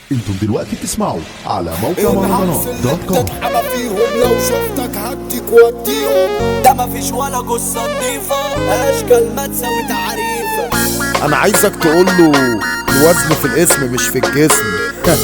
انتم دلوقتي بتسمعوا على موقع مهرجانات دوت كوم تتحمى فيهم لو شفتك هديك وديهم ده مفيش ولا جثة نضيفة أشكال ما تساوي تعريفة انا عايزك تقول له الوزن في الاسم مش في الجسم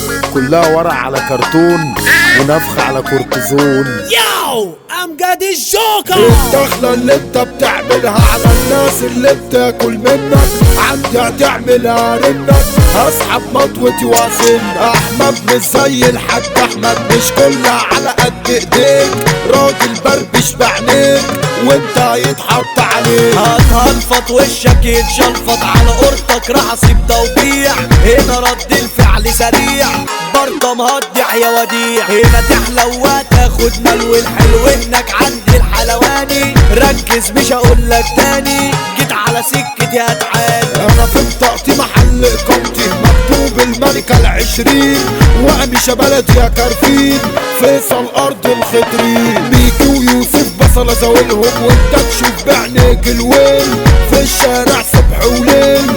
كلها ورق على كرتون ونفخ على كورتيزون ياو أمجد الجوكر الدخلة اللي انت بتعملها على الناس اللي بتاكل منك عندي هتعملها رنك هسحب مطوتي واسن احمد مش زي الحاج احمد مش كلها على قد ايديك راجل بربش بعينيك وانت هيتحط عليك هتهلفط وشك يتشلفط على قرطك راح اسيب توقيع هنا رد الفعل سريع برضه مهدع يا وديع هنا تحلى وتاخد ملو الحلو هناك عند الحلواني ركز مش هقولك تاني جيت على سكتي هتعاني انا في بطاقتي محل اقامتي مكتوب الملكة العشرين وامشى بلدي يا كارفين فيصل ارض الخضرين ميكي ويوسف بصل ازاولهم وانت تشوف بعينيك الويل في الشارع صبح وليل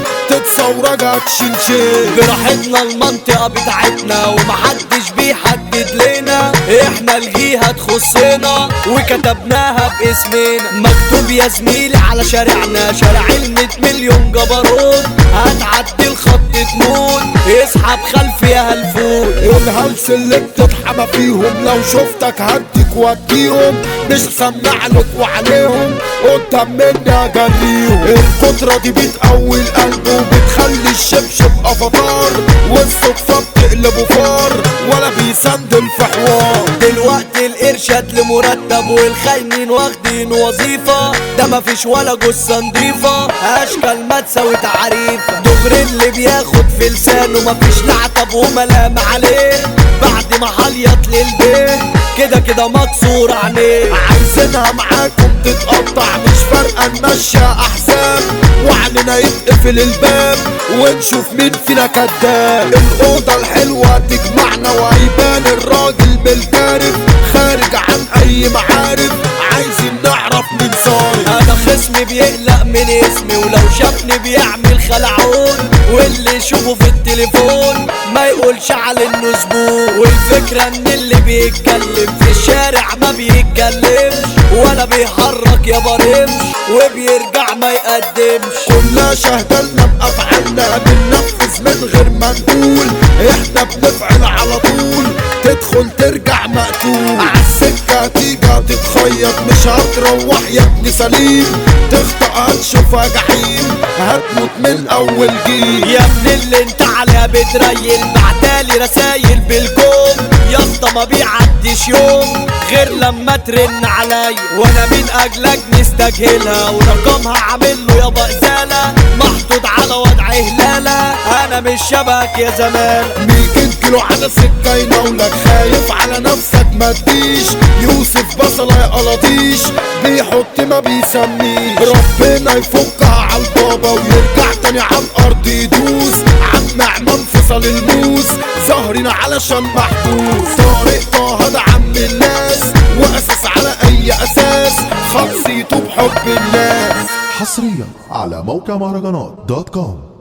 تتصورك تشيل براحتنا المنطقة بتاعتنا ومحدش بيحدد لنا احنا الجيهة تخصنا وكتبناها باسمنا مكتوب يا زميلي على شارعنا شارع المية مليون جبروت هتعدي الخط تموت اسحب خلفي يا هلفوت الهلس اللي بتتحمى فيهم لو شفتك هديك وديهم مش سمع لك وعليهم قدام مني اجريهم القدرة دي بتقوي القلب وبتخلي الشبشب افاتار والصدفة بتقلبه فار ولا بيسندل في حوار دلوقتي الارشاد لمرتب والخاينين واخدين وظيفة ده مفيش ولا جثة نضيفة اشكال ما تساوي تعريف دغري اللي بياخد في لسانه مفيش لعتب وملام عليه بعد ما هليط للبيت كده كده مكسور عينيه عايزينها معاكم تتقطع مش فارقة نمشي احزاب وعلينا يتقفل الباب ونشوف مين فينا كداب الأوضة الحلوة تجمعنا وهيبان الراجل بالكارف خارج عن أي معارف عايزين نعرف مين صارف انا خصمي بيقلق من اسمي ولو شافني بيعمل خلعون واللي يشوفه في التليفون ما يقولش على انه زبون والفكرة ان اللي بيتكلم في الشارع ما بيتكلمش ولا بيحرك يا برمش وبيرجع ما يقدمش كلها شهدلنا بأفعالنا بننفذ من غير ما نقول احنا بنفعل على طول تدخل ترجع مقتول عالسكة تيجي تتخيط مش هتروح يا ابن سليم تخطأ هتشوفها جحيم هتموت من أول جيل يا ابن اللي انت عليها بتريل بعتالي رسايل بالكوم يا اسطى ما بيعديش يوم غير لما ترن عليا وانا من اجلك مستجهلها ورقمها عامل له يابا ازاله محطوط على وضع هلاله انا مش شبهك يا زمان ميتين كيلو على سكة يناولك خايف على نفسك ما تديش يوسف بصلة يا قلاطيش بيحط ما بيسميش ربنا يفكها على البابا ويرجع تاني على الارض يدوس عم عمان فصل الموس ظهرين علشان محبوس طارق طه ده عم الناس واساس على اي اساس خاصيته بحب الناس حصريا على موقع مهرجانات دوت كوم